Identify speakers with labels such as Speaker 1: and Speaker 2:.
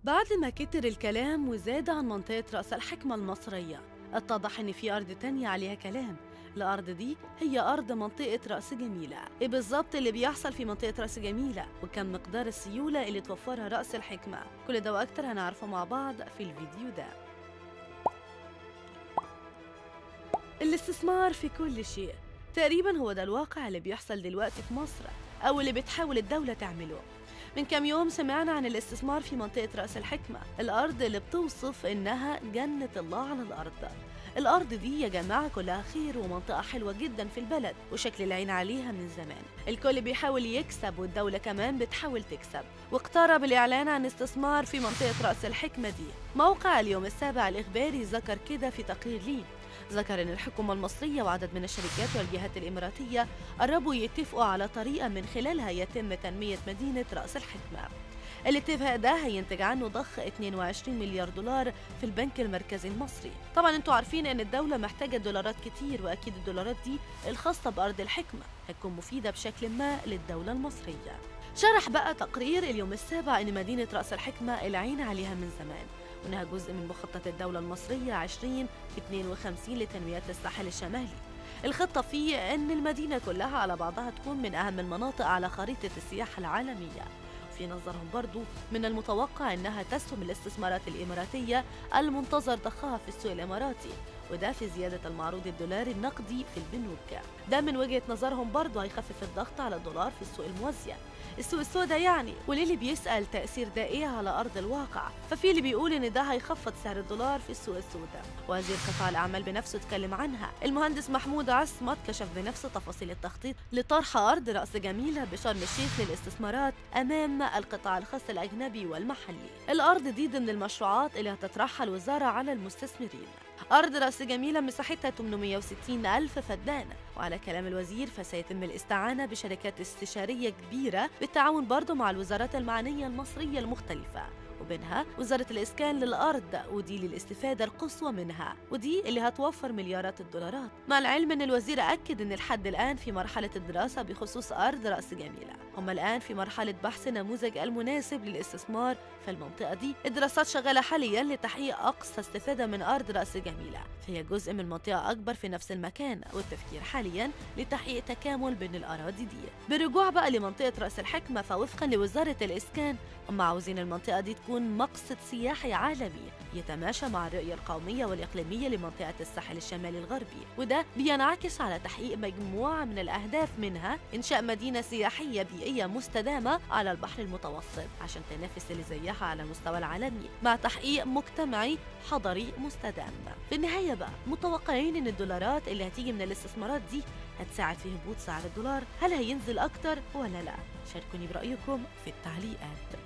Speaker 1: بعد ما كتر الكلام وزاد عن منطقة رأس الحكمة المصرية اتضح إن في أرض تانية عليها كلام الأرض دي هي أرض منطقة رأس جميلة إيه بالظبط اللي بيحصل في منطقة رأس جميلة وكم مقدار السيولة اللي توفرها رأس الحكمة كل ده وأكتر هنعرفه مع بعض في الفيديو ده الاستثمار في كل شيء تقريبا هو ده الواقع اللي بيحصل دلوقتي في مصر أو اللي بتحاول الدولة تعمله من كام يوم سمعنا عن الاستثمار في منطقة رأس الحكمة الأرض اللي بتوصف إنها جنة الله على الأرض الأرض دي يا جماعة كلها خير ومنطقة حلوة جدا في البلد وشكل العين عليها من زمان الكل بيحاول يكسب والدولة كمان بتحاول تكسب واقترب الإعلان عن استثمار في منطقة رأس الحكمة دي موقع اليوم السابع الإخباري ذكر كده في تقرير ليه ذكر أن الحكومة المصرية وعدد من الشركات والجهات الإماراتية قربوا يتفقوا على طريقة من خلالها يتم تنمية مدينة رأس الحكمة الاتفاق ده هينتج عنه ضخ 22 مليار دولار في البنك المركزي المصري طبعا انتوا عارفين ان الدولة محتاجة دولارات كتير واكيد الدولارات دي الخاصة بأرض الحكمة هتكون مفيدة بشكل ما للدولة المصرية شرح بقى تقرير اليوم السابع ان مدينة رأس الحكمة العين عليها من زمان وانها جزء من مخطط الدولة المصرية 2052 لتنمية الساحل الشمالي الخطة فيه أن المدينة كلها على بعضها تكون من أهم المناطق على خريطة السياحة العالمية في نظرهم برضو من المتوقع أنها تسهم الاستثمارات الإماراتية المنتظر ضخها في السوق الإماراتي وده في زيادة المعروض الدولاري النقدي في البنوك ده من وجهة نظرهم برضو هيخفف الضغط على الدولار في السوق الموازية السوق السوداء يعني وللي بيسأل تأثير ده إيه على أرض الواقع ففي اللي بيقول إن ده هيخفض سعر الدولار في السوق السوداء وزير قطاع الأعمال بنفسه اتكلم عنها المهندس محمود عصمت كشف بنفسه تفاصيل التخطيط لطرح أرض رأس جميلة بشرم الشيخ للاستثمارات أمام القطاع الخاص الأجنبي والمحلي الأرض دي ضمن المشروعات اللي هتطرحها الوزارة على المستثمرين أرض رأس جميلة مساحتها 860 ألف فدان وعلى كلام الوزير فسيتم الاستعانة بشركات استشارية كبيرة بالتعاون برضه مع الوزارات المعنية المصرية المختلفة وبينها وزارة الإسكان للأرض ودي للاستفادة القصوى منها ودي اللي هتوفر مليارات الدولارات مع العلم أن الوزير أكد أن الحد الآن في مرحلة الدراسة بخصوص أرض رأس جميلة هم الآن في مرحلة بحث النموذج المناسب للاستثمار في المنطقة دي الدراسات شغالة حاليا لتحقيق أقصى استفادة من أرض رأس جميلة فهي جزء من منطقة أكبر في نفس المكان والتفكير حاليا لتحقيق تكامل بين الأراضي دي بالرجوع بقى لمنطقة رأس الحكمة فوفقا لوزارة الإسكان هم عاوزين المنطقة دي تكون مقصد سياحي عالمي يتماشى مع الرؤية القومية والإقليمية لمنطقة الساحل الشمالي الغربي وده بينعكس على تحقيق مجموعة من الأهداف منها إنشاء مدينة سياحية بيئية مستدامة على البحر المتوسط عشان تنافس اللي زيها على المستوى العالمي مع تحقيق مجتمعي حضري مستدام في النهاية بقى متوقعين إن الدولارات اللي هتيجي من الاستثمارات دي هتساعد في هبوط سعر الدولار هل هينزل أكتر ولا لا؟ شاركوني برأيكم في التعليقات